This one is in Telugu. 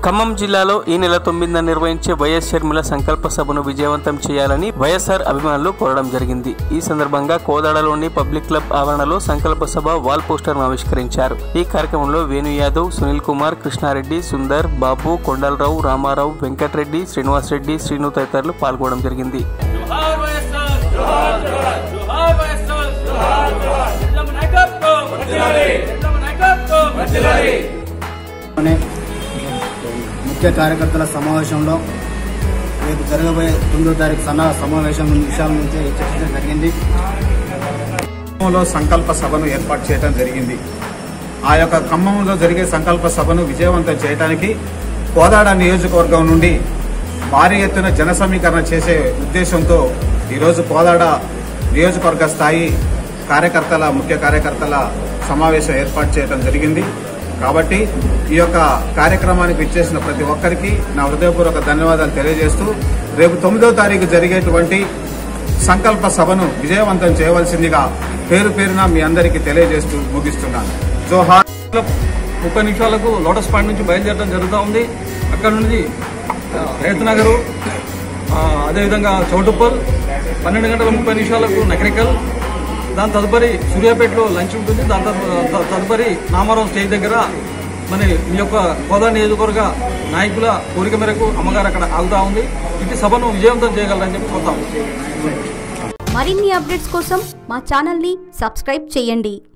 ఖమ్మం జిల్లాలో ఈ నెల తొమ్మిదిన నిర్వహించే వైఎస్ షర్మిల సంకల్ప సభను విజయవంతం చేయాలని వైఎస్ఆర్ అభిమానులు కోరడం జరిగింది ఈ సందర్భంగా కోదాడలోని పబ్లిక్ క్లబ్ ఆవరణలో సంకల్ప సభ వాల్ పోస్టర్ ఆవిష్కరించారు ఈ కార్యక్రమంలో వేణు యాదవ్ సునీల్ కుమార్ కృష్ణారెడ్డి సుందర్ బాబు కొండలరావు రామారావు వెంకటరెడ్డి శ్రీనివాస్ రెడ్డి శ్రీను తదితరులు పాల్గొనడం జరిగింది జోహార్ వైఎస్ఆర్ జోహార్ జోహార్ జోహార్ వైఎస్ఆర్ జోహార్ జోహార్ ఎల్లమ్మ నాయకత్వం వర్ధిల్లాలి ఎల్లమ్మ నాయకత్వం వర్ధిల్లాలి అనే ముఖ్య కార్యకర్తల సమావేశంలో రేపు జరగబోయే తొమ్మిదో తారీఖు సన్న సమావేశం విషయాల నుంచి చర్చించడం జరిగింది ఖమ్మంలో సంకల్ప సభను ఏర్పాటు చేయడం జరిగింది ఆ యొక్క ఖమ్మంలో జరిగే సంకల్ప సభను విజయవంతం చేయడానికి కోదాడ నియోజకవర్గం నుండి భారీ ఎత్తున జన సమీకరణ చేసే ఉద్దేశంతో ఈరోజు కోదాడ నియోజకవర్గ స్థాయి కార్యకర్తల ముఖ్య కార్యకర్తల సమావేశం ఏర్పాటు చేయడం జరిగింది కాబట్టి ఈ యొక్క కార్యక్రమానికి ఇచ్చేసిన ప్రతి ఒక్కరికి నా హృదయపూర్వక ధన్యవాదాలు తెలియజేస్తూ రేపు తొమ్మిదో తారీఖు జరిగేటువంటి సంకల్ప సభను విజయవంతం చేయవలసిందిగా పేరు పేరున మీ అందరికీ తెలియజేస్తూ ముగిస్తున్నాను జోహార్ ముప్పై నిమిషాలకు లోటస్ పాయింట్ నుంచి బయలుదేరడం జరుగుతూ ఉంది అక్కడ నుండి ఆ, రైతు నగరు ఆ, అదేవిధంగా చౌటుప్పల్ పన్నెండు గంటల ముప్పై నిమిషాలకు నకరికల్ దాని తదుపరి సూర్యాపేటలో లంచ్ ఉంటుంది దాని తదు- త- తదుపరి నామారం స్టేజ్ దగ్గర మరి ఈ యొక్క కోదా నియోజకవర్గ నాయకుల కోరిక మేరకు అమ్మగారు అక్కడ ఆగుతా ఉంది ఇటు సభను విజయవంతం చేయగలరని చెప్పి కోరుతాము మరిన్ని అప్డేట్స్ కోసం మా ఛానల్ని సబ్స్క్రైబ్ చేయండి